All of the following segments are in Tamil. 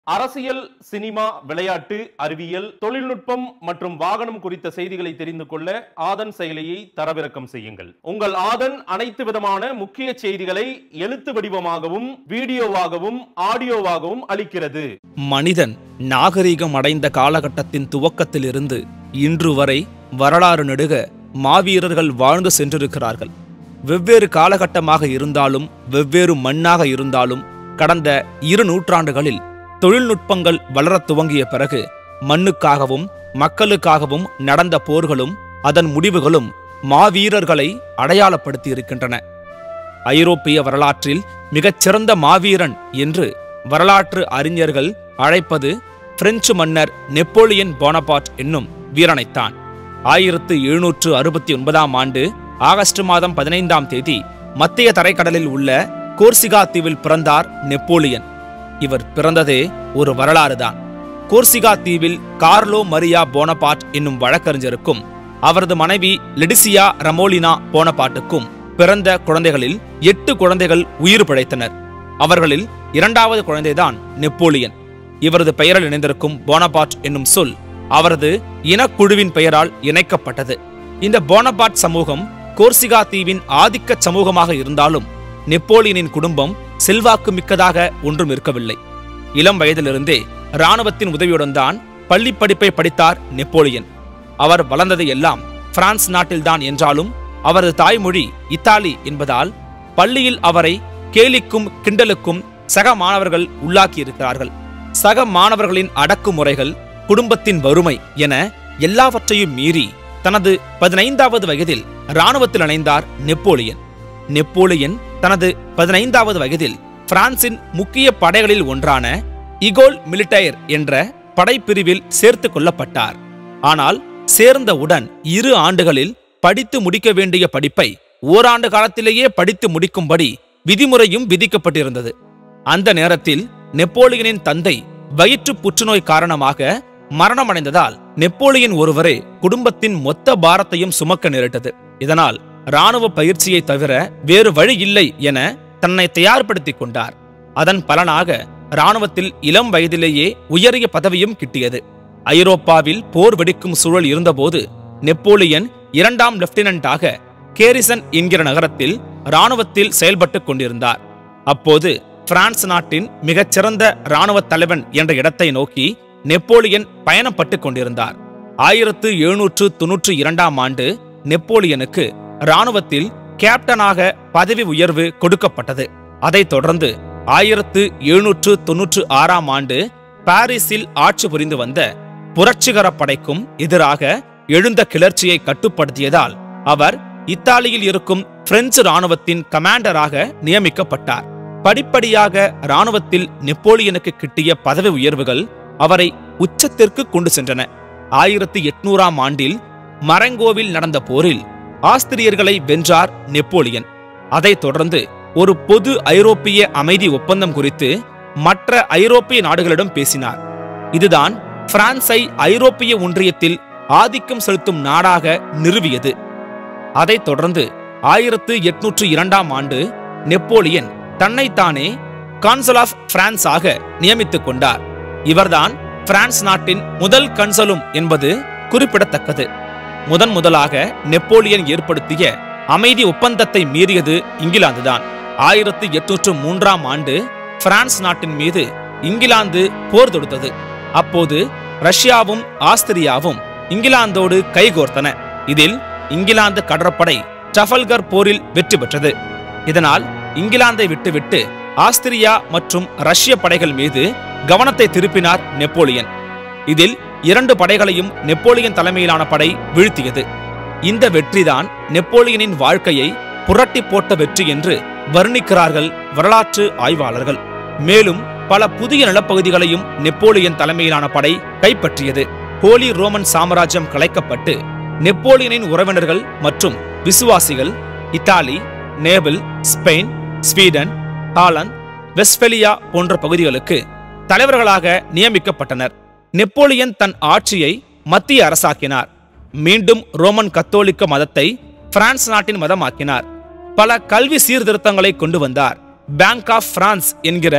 அரசியல் சினிமா விளையாட்டு அறிவியல் தொழில்நுட்பம் மற்றும் வாகனம் குறித்த செய்திகளை தெரிந்து கொள்ள ஆதன் செயலியை தரவிறக்கம் செய்யுங்கள் உங்கள் ஆதன் அனைத்து விதமான முக்கிய செய்திகளை எழுத்து வடிவமாகவும் வீடியோவாகவும் ஆடியோவாகவும் அளிக்கிறது மனிதன் நாகரிகம் அடைந்த காலகட்டத்தின் துவக்கத்திலிருந்து இன்று வரை வரலாறு நெடுக மாவீரர்கள் வாழ்ந்து சென்றிருக்கிறார்கள் வெவ்வேறு காலகட்டமாக இருந்தாலும் வெவ்வேறு மண்ணாக இருந்தாலும் கடந்த இரு நூற்றாண்டுகளில் தொழில்நுட்பங்கள் வளரத் துவங்கிய பிறகு மண்ணுக்காகவும் மக்களுக்காகவும் நடந்த போர்களும் அதன் முடிவுகளும் மாவீரர்களை அடையாளப்படுத்தி இருக்கின்றன ஐரோப்பிய வரலாற்றில் மிகச்சிறந்த மாவீரன் என்று வரலாற்று அறிஞர்கள் அழைப்பது பிரெஞ்சு மன்னர் நெப்போலியன் போனபார்ட் என்னும் வீரனைத்தான் ஆயிரத்து எழுநூற்று அறுபத்தி ஒன்பதாம் ஆண்டு ஆகஸ்ட் மாதம் பதினைந்தாம் தேதி மத்திய தரைக்கடலில் உள்ள கோர்சிகா தீவில் பிறந்தார் நெப்போலியன் இவர் பிறந்ததே ஒரு வரலாறுதான் கோர்சிகா தீவில் கார்லோ மரியா போனபார்ட் என்னும் வழக்கறிஞருக்கும் அவரது மனைவி லெடிசியா ரமோலினா போனபாட்டுக்கும் பிறந்த குழந்தைகளில் எட்டு குழந்தைகள் உயிர் பிழைத்தனர் அவர்களில் இரண்டாவது குழந்தைதான் நெப்போலியன் இவரது பெயரில் இணைந்திருக்கும் போனபார்ட் என்னும் சொல் அவரது இனக்குழுவின் பெயரால் இணைக்கப்பட்டது இந்த போனபார்ட் சமூகம் கோர்சிகா தீவின் ஆதிக்க சமூகமாக இருந்தாலும் நெப்போலியனின் குடும்பம் செல்வாக்கு மிக்கதாக ஒன்றும் இருக்கவில்லை இளம் வயதிலிருந்தே இராணுவத்தின் உதவியுடன் தான் பள்ளி படிப்பை படித்தார் நெப்போலியன் அவர் வளர்ந்தது எல்லாம் பிரான்ஸ் நாட்டில்தான் என்றாலும் அவரது தாய்மொழி இத்தாலி என்பதால் பள்ளியில் அவரை கேலிக்கும் கிண்டலுக்கும் சக மாணவர்கள் உள்ளாக்கியிருக்கிறார்கள் சக மாணவர்களின் அடக்குமுறைகள் குடும்பத்தின் வறுமை என எல்லாவற்றையும் மீறி தனது பதினைந்தாவது வயதில் இராணுவத்தில் இணைந்தார் நெப்போலியன் நெப்போலியன் தனது பதினைந்தாவது வயதில் பிரான்சின் முக்கிய படைகளில் ஒன்றான இகோல் மிலிட்டயர் என்ற படைப்பிரிவில் சேர்த்துக் கொள்ளப்பட்டார் ஆனால் சேர்ந்தவுடன் இரு ஆண்டுகளில் படித்து முடிக்க வேண்டிய படிப்பை ஓராண்டு காலத்திலேயே படித்து முடிக்கும்படி விதிமுறையும் விதிக்கப்பட்டிருந்தது அந்த நேரத்தில் நெப்போலியனின் தந்தை வயிற்று புற்றுநோய் காரணமாக மரணமடைந்ததால் நெப்போலியன் ஒருவரே குடும்பத்தின் மொத்த பாரத்தையும் சுமக்க நேரிட்டது இதனால் இராணுவ பயிற்சியை தவிர வேறு வழி இல்லை என தன்னை தயார்படுத்திக் கொண்டார் அதன் பலனாக இராணுவத்தில் இளம் வயதிலேயே உயரிய பதவியும் கிட்டியது ஐரோப்பாவில் போர் வெடிக்கும் சூழல் இருந்தபோது நெப்போலியன் இரண்டாம் லெப்டினன்டாக கேரிசன் என்கிற நகரத்தில் இராணுவத்தில் செயல்பட்டுக் கொண்டிருந்தார் அப்போது பிரான்ஸ் நாட்டின் மிகச்சிறந்த இராணுவ தலைவன் என்ற இடத்தை நோக்கி நெப்போலியன் பயணப்பட்டுக் கொண்டிருந்தார் ஆயிரத்து எழுநூற்று தொன்னூற்றி இரண்டாம் ஆண்டு நெப்போலியனுக்கு இராணுவத்தில் கேப்டனாக பதவி உயர்வு கொடுக்கப்பட்டது அதைத் தொடர்ந்து ஆயிரத்து எழுநூற்று தொன்னூற்று ஆறாம் ஆண்டு பாரிஸில் ஆட்சி புரிந்து வந்த புரட்சிகர படைக்கும் எதிராக எழுந்த கிளர்ச்சியை கட்டுப்படுத்தியதால் அவர் இத்தாலியில் இருக்கும் பிரெஞ்சு இராணுவத்தின் கமாண்டராக நியமிக்கப்பட்டார் படிப்படியாக இராணுவத்தில் நெப்போலியனுக்கு கிட்டிய பதவி உயர்வுகள் அவரை உச்சத்திற்கு கொண்டு சென்றன ஆயிரத்தி எட்நூறாம் ஆண்டில் மரங்கோவில் நடந்த போரில் ஆஸ்திரியர்களை வென்றார் நெப்போலியன் அதைத் தொடர்ந்து ஒரு பொது ஐரோப்பிய அமைதி ஒப்பந்தம் குறித்து மற்ற ஐரோப்பிய நாடுகளிடம் பேசினார் இதுதான் பிரான்சை ஐரோப்பிய ஒன்றியத்தில் ஆதிக்கம் செலுத்தும் நாடாக நிறுவியது அதைத் தொடர்ந்து ஆயிரத்து எட்நூற்று இரண்டாம் ஆண்டு நெப்போலியன் தன்னைத்தானே கான்சல் ஆஃப் பிரான்ஸ் ஆக நியமித்துக் கொண்டார் இவர்தான் பிரான்ஸ் நாட்டின் முதல் கன்சலும் என்பது குறிப்பிடத்தக்கது முதன் முதலாக நெப்போலியன் ஏற்படுத்திய அமைதி ஒப்பந்தத்தை மீறியது இங்கிலாந்துதான் ஆயிரத்து எட்நூற்று மூன்றாம் ஆண்டு பிரான்ஸ் நாட்டின் மீது இங்கிலாந்து போர் தொடுத்தது அப்போது ரஷ்யாவும் ஆஸ்திரியாவும் இங்கிலாந்தோடு கைகோர்த்தன இதில் இங்கிலாந்து கடற்படை டஃபல்கர் போரில் வெற்றி பெற்றது இதனால் இங்கிலாந்தை விட்டுவிட்டு ஆஸ்திரியா மற்றும் ரஷ்ய படைகள் மீது கவனத்தை திருப்பினார் நெப்போலியன் இதில் இரண்டு படைகளையும் நெப்போலியன் தலைமையிலான படை வீழ்த்தியது இந்த வெற்றிதான் நெப்போலியனின் வாழ்க்கையை புரட்டி போட்ட வெற்றி என்று வர்ணிக்கிறார்கள் வரலாற்று ஆய்வாளர்கள் மேலும் பல புதிய நிலப்பகுதிகளையும் நெப்போலியன் தலைமையிலான படை கைப்பற்றியது ஹோலி ரோமன் சாம்ராஜ்யம் கலைக்கப்பட்டு நெப்போலியனின் உறவினர்கள் மற்றும் விசுவாசிகள் Italy Naples Spain Sweden Holland Westphalia போன்ற பகுதிகளுக்கு தலைவர்களாக நியமிக்கப்பட்டனர் நெப்போலியன் தன் ஆட்சியை மத்திய அரசாக்கினார் மீண்டும் ரோமன் கத்தோலிக்க மதத்தை பிரான்ஸ் நாட்டின் மதமாக்கினார் பல கல்வி சீர்திருத்தங்களை கொண்டு வந்தார் பேங்க் ஆஃப் பிரான்ஸ் என்கிற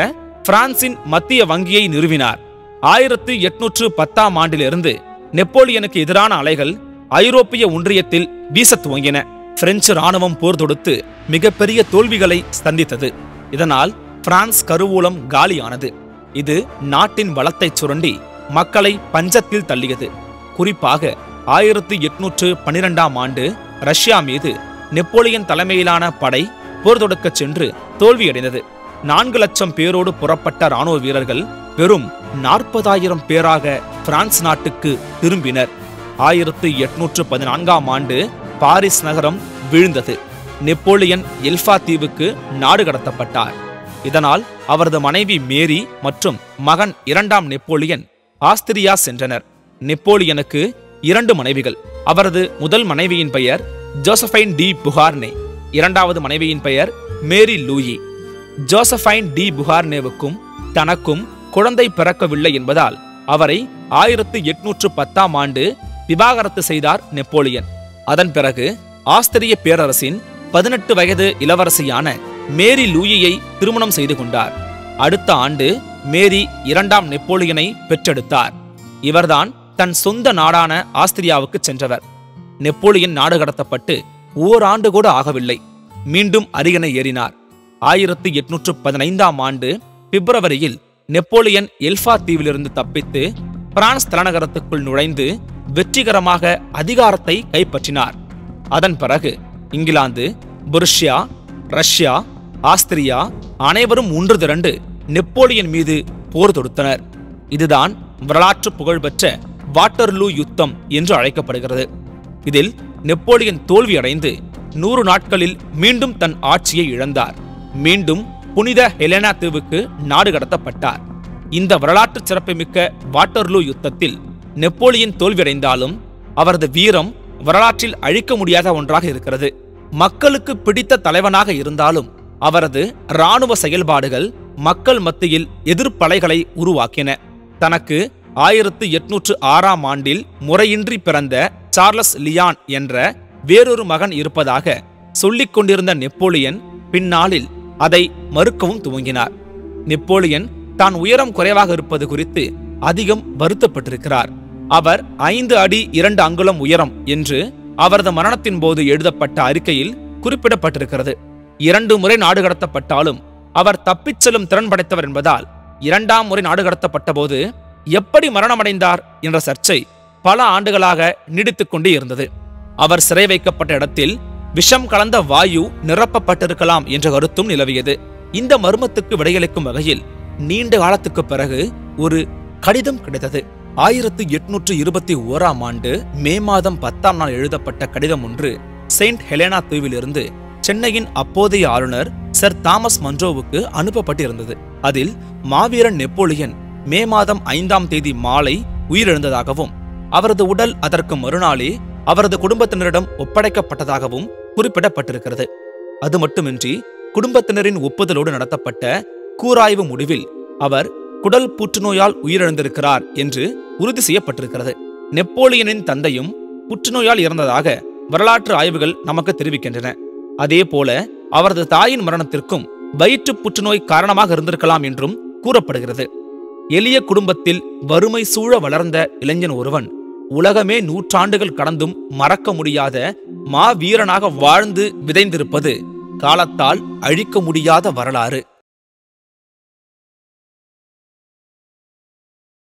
பிரான்சின் மத்திய வங்கியை நிறுவினார் ஆயிரத்து எட்நூற்று பத்தாம் ஆண்டிலிருந்து நெப்போலியனுக்கு எதிரான அலைகள் ஐரோப்பிய ஒன்றியத்தில் வீசத் துவங்கின பிரெஞ்சு ராணுவம் போர் தொடுத்து மிகப்பெரிய தோல்விகளை சந்தித்தது இதனால் பிரான்ஸ் கருவூலம் காலியானது இது நாட்டின் வளத்தை சுரண்டி மக்களை பஞ்சத்தில் தள்ளியது குறிப்பாக ஆயிரத்து எட்நூற்று பனிரெண்டாம் ஆண்டு ரஷ்யா மீது நெப்போலியன் தலைமையிலான படை போர் தொடுக்கச் சென்று தோல்வியடைந்தது நான்கு லட்சம் பேரோடு புறப்பட்ட ராணுவ வீரர்கள் வெறும் நாற்பதாயிரம் பேராக பிரான்ஸ் நாட்டுக்கு திரும்பினர் ஆயிரத்து எட்நூற்று பதினான்காம் ஆண்டு பாரிஸ் நகரம் வீழ்ந்தது நெப்போலியன் எல்ஃபா தீவுக்கு நாடு கடத்தப்பட்டார் இதனால் அவரது மனைவி மேரி மற்றும் மகன் இரண்டாம் நெப்போலியன் ஆஸ்திரியா சென்றனர் நெப்போலியனுக்கு இரண்டு மனைவிகள் அவரது முதல் மனைவியின் பெயர் ஜோசஃபைன் டி புகார்னே இரண்டாவது மனைவியின் பெயர் மேரி லூயி ஜோசஃபைன் டி புகார்னேவுக்கும் தனக்கும் குழந்தை பிறக்கவில்லை என்பதால் அவரை ஆயிரத்து எட்நூற்று பத்தாம் ஆண்டு விவாகரத்து செய்தார் நெப்போலியன் அதன் பிறகு ஆஸ்திரிய பேரரசின் பதினெட்டு வயது இளவரசியான மேரி லூயியை திருமணம் செய்து கொண்டார் அடுத்த ஆண்டு மேரி இரண்டாம் நெப்போலியனை பெற்றெடுத்தார் இவர்தான் தன் சொந்த நாடான ஆஸ்திரியாவுக்கு சென்றவர் நெப்போலியன் நாடு கடத்தப்பட்டு ஓராண்டு கூட ஆகவில்லை மீண்டும் அரியணை ஏறினார் ஆயிரத்து எட்நூற்று பதினைந்தாம் ஆண்டு பிப்ரவரியில் நெப்போலியன் எல்ஃபா தீவிலிருந்து தப்பித்து பிரான்ஸ் தலைநகரத்துக்குள் நுழைந்து வெற்றிகரமாக அதிகாரத்தை கைப்பற்றினார் அதன் பிறகு இங்கிலாந்து புருஷியா ரஷ்யா ஆஸ்திரியா அனைவரும் ஒன்று திரண்டு நெப்போலியன் மீது போர் தொடுத்தனர் இதுதான் வரலாற்று புகழ்பெற்ற வாட்டர்லூ யுத்தம் என்று அழைக்கப்படுகிறது இதில் நெப்போலியன் தோல்வியடைந்து நூறு நாட்களில் மீண்டும் தன் ஆட்சியை இழந்தார் மீண்டும் புனித ஹெலெனா தீவுக்கு நாடு கடத்தப்பட்டார் இந்த வரலாற்று சிறப்புமிக்க வாட்டர்லூ யுத்தத்தில் நெப்போலியன் தோல்வியடைந்தாலும் அவரது வீரம் வரலாற்றில் அழிக்க முடியாத ஒன்றாக இருக்கிறது மக்களுக்கு பிடித்த தலைவனாக இருந்தாலும் அவரது இராணுவ செயல்பாடுகள் மக்கள் மத்தியில் எதிர்ப்பலைகளை உருவாக்கின தனக்கு ஆயிரத்து எட்நூற்று ஆறாம் ஆண்டில் முறையின்றி பிறந்த சார்லஸ் லியான் என்ற வேறொரு மகன் இருப்பதாக சொல்லிக் கொண்டிருந்த நெப்போலியன் பின்னாளில் அதை மறுக்கவும் துவங்கினார் நெப்போலியன் தான் உயரம் குறைவாக இருப்பது குறித்து அதிகம் வருத்தப்பட்டிருக்கிறார் அவர் ஐந்து அடி இரண்டு அங்குலம் உயரம் என்று அவரது மரணத்தின் போது எழுதப்பட்ட அறிக்கையில் குறிப்பிடப்பட்டிருக்கிறது இரண்டு முறை நாடு கடத்தப்பட்டாலும் அவர் தப்பிச் செல்லும் திறன் படைத்தவர் என்பதால் இரண்டாம் முறை நாடு கடத்தப்பட்ட போது எப்படி மரணமடைந்தார் என்ற சர்ச்சை பல ஆண்டுகளாக நீடித்துக் கொண்டே இருந்தது அவர் சிறை வைக்கப்பட்ட இடத்தில் விஷம் கலந்த வாயு நிரப்பப்பட்டிருக்கலாம் என்ற கருத்தும் நிலவியது இந்த மர்மத்துக்கு விடையளிக்கும் வகையில் நீண்ட காலத்துக்கு பிறகு ஒரு கடிதம் கிடைத்தது ஆயிரத்து எட்நூற்று இருபத்தி ஓராம் ஆண்டு மே மாதம் பத்தாம் நாள் எழுதப்பட்ட கடிதம் ஒன்று செயின்ட் ஹெலேனா தீவிலிருந்து சென்னையின் அப்போதைய ஆளுநர் சர் தாமஸ் மன்றோவுக்கு அனுப்பப்பட்டிருந்தது அதில் மாவீரன் நெப்போலியன் மே மாதம் ஐந்தாம் தேதி மாலை உயிரிழந்ததாகவும் அவரது உடல் அதற்கு மறுநாளே அவரது குடும்பத்தினரிடம் ஒப்படைக்கப்பட்டதாகவும் குறிப்பிடப்பட்டிருக்கிறது அது மட்டுமின்றி குடும்பத்தினரின் ஒப்புதலோடு நடத்தப்பட்ட கூராய்வு முடிவில் அவர் குடல் புற்றுநோயால் உயிரிழந்திருக்கிறார் என்று உறுதி செய்யப்பட்டிருக்கிறது நெப்போலியனின் தந்தையும் புற்றுநோயால் இறந்ததாக வரலாற்று ஆய்வுகள் நமக்கு தெரிவிக்கின்றன அதே போல அவரது தாயின் மரணத்திற்கும் வயிற்று புற்றுநோய் காரணமாக இருந்திருக்கலாம் என்றும் கூறப்படுகிறது எளிய குடும்பத்தில் வறுமை சூழ வளர்ந்த இளைஞன் ஒருவன் உலகமே நூற்றாண்டுகள் கடந்தும் மறக்க முடியாத மாவீரனாக வாழ்ந்து விதைந்திருப்பது காலத்தால் அழிக்க முடியாத வரலாறு